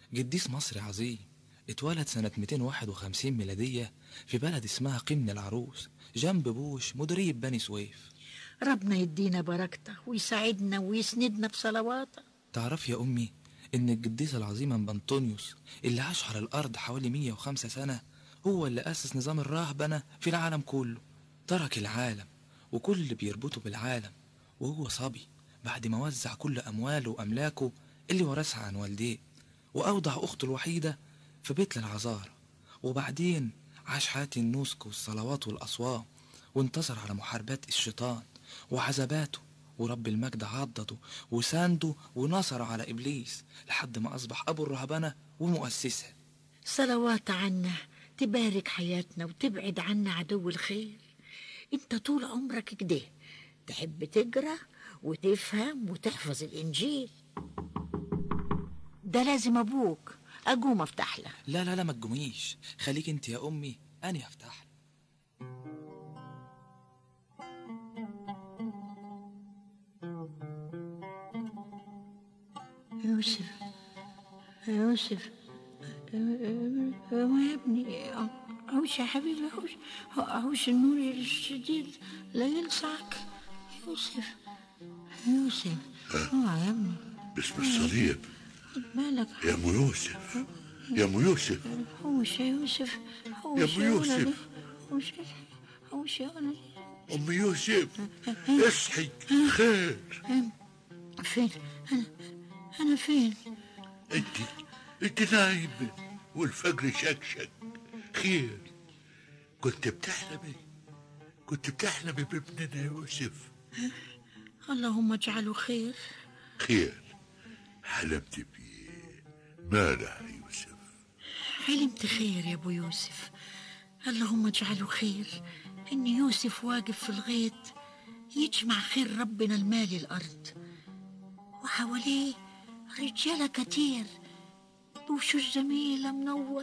قديس مصري عظيم اتولد سنة 251 ميلادية في بلد اسمها قمن العروس جنب بوش مديرية بني سويف ربنا يدينا بركته ويساعدنا ويسندنا بصلواته تعرف يا أمي إن القديس العظيم أنبا أنطونيوس اللي عاش على الأرض حوالي 105 سنة هو اللي أسس نظام الراهبنة في العالم كله ترك العالم وكل اللي بيربطه بالعالم وهو صبي بعد ما وزع كل أمواله وأملاكه اللي ورثها عن والديه وأوضع أخته الوحيدة في بيت العذارى وبعدين عاش حياة النسك والصلوات والأصوام وانتصر على محاربات الشيطان وعذاباته ورب المجد عضده وسانده ونصر على إبليس لحد ما أصبح أبو الرهبنة ومؤسسها صلوات عنا تبارك حياتنا وتبعد عنا عدو الخير انت طول عمرك كده تحب تقرا وتفهم وتحفظ الانجيل ده لازم ابوك اقوم افتح له لا لا لا ما تجوميش خليك انت يا أمي أنا أفتح لك. يوسف يوسف هو يا ابني عوش يا حبيبي عوش عوش النور الشديد لا يلسعك يوسف يوسف اوعى يا ابني باسم الصليب مالك يا ام يوسف يا ام يوسف حوش يا يوسف حوش يا أبو يوسف. ولدي. حوش حوش يا ولدي ام يوسف اصحي خير فين انا انا فين انت انت نايمه والفجر شكشك خير كنت بتحلمي كنت بتحلمي بابننا يوسف اللهم اجعله خير خير حلمت بيه مالح يوسف حلمت خير يا ابو يوسف اللهم اجعله خير ان يوسف واقف في الغيط يجمع خير ربنا المالي الارض وحواليه رجاله كتير بوشوش جميله منوره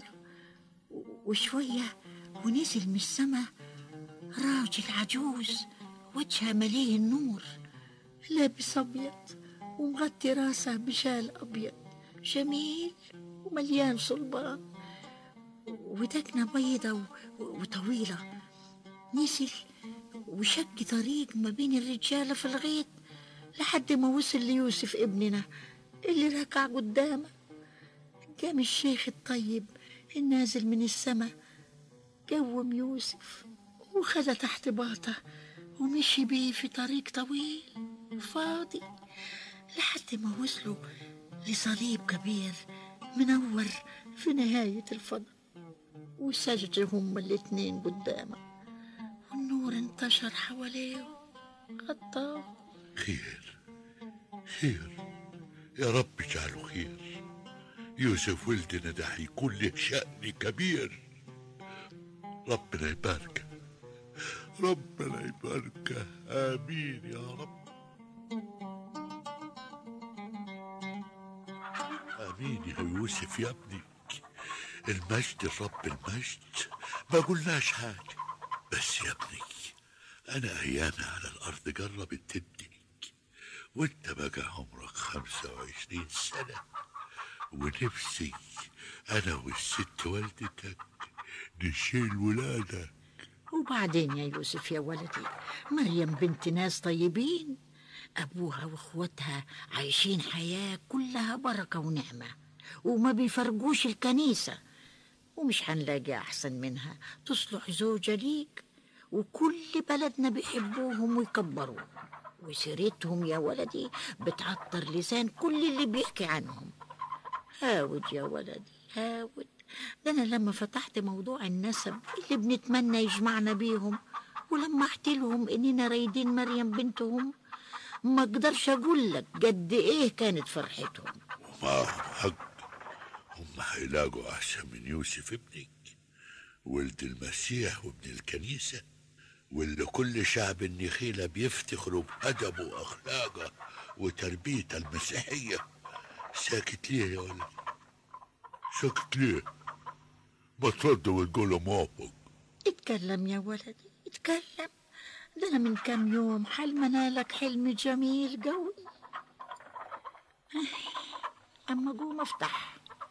وشويه ونزل من السما راجل عجوز وجهه مليه النور لابس ابيض ومغطي راسه بشال ابيض جميل ومليان صلبان ودقنه بيضة و- وطويلة نزل وشق طريق ما بين الرجالة في الغيط لحد ما وصل ليوسف ابننا اللي ركع قدامه قام الشيخ الطيب النازل من السما قوم يوسف وخده تحت باطه ومشي بيه في طريق طويل فاضي لحد ما وصلوا لصليب كبير منور في نهاية الفضاء وسجدوا هما الاتنين قدامه والنور انتشر حواليه غطاه خير خير يا رب اجعله خير يوسف ولدنا ده هيكون له شأن كبير ربنا يباركه ربنا يباركه آمين يا رب آمين يا يوسف يا ابني المجد لرب المجد ما قلناش حاجة بس يا ابني أنا أيامي على الأرض جربت تديك وانت بقى عمرك خمسة وعشرين سنة ونفسي أنا والست والدتك نشيل ولادك وبعدين يا يوسف يا ولدي مريم بنت ناس طيبين أبوها وإخواتها عايشين حياة كلها بركة ونعمة وما بيفرقوش الكنيسة ومش هنلاقي أحسن منها تصلح زوجة ليك وكل بلدنا بيحبوهم ويكبروهم وسيرتهم يا ولدي بتعطر لسان كل اللي بيحكي عنهم هاود يا ولدي هاود ده أنا لما فتحت موضوع النسب اللي بنتمنى يجمعنا بيهم ولما احكي لهم إننا رايدين مريم بنتهم ما اقدرش اقول لك قد ايه كانت فرحتهم ومعهم حق هم هيلاقوا أحسن من يوسف ابنك ولد المسيح وابن الكنيسة واللي كل شعب النخيلة بيفتخروا بأدبه وأخلاقه وتربيته المسيحية ساكت ليه يا ولد ساكت ليه ما ترد وتقول له موافق اتكلم يا ولدي اتكلم ده انا من كام يوم حلم لك حلم جميل قوي اما قوم افتح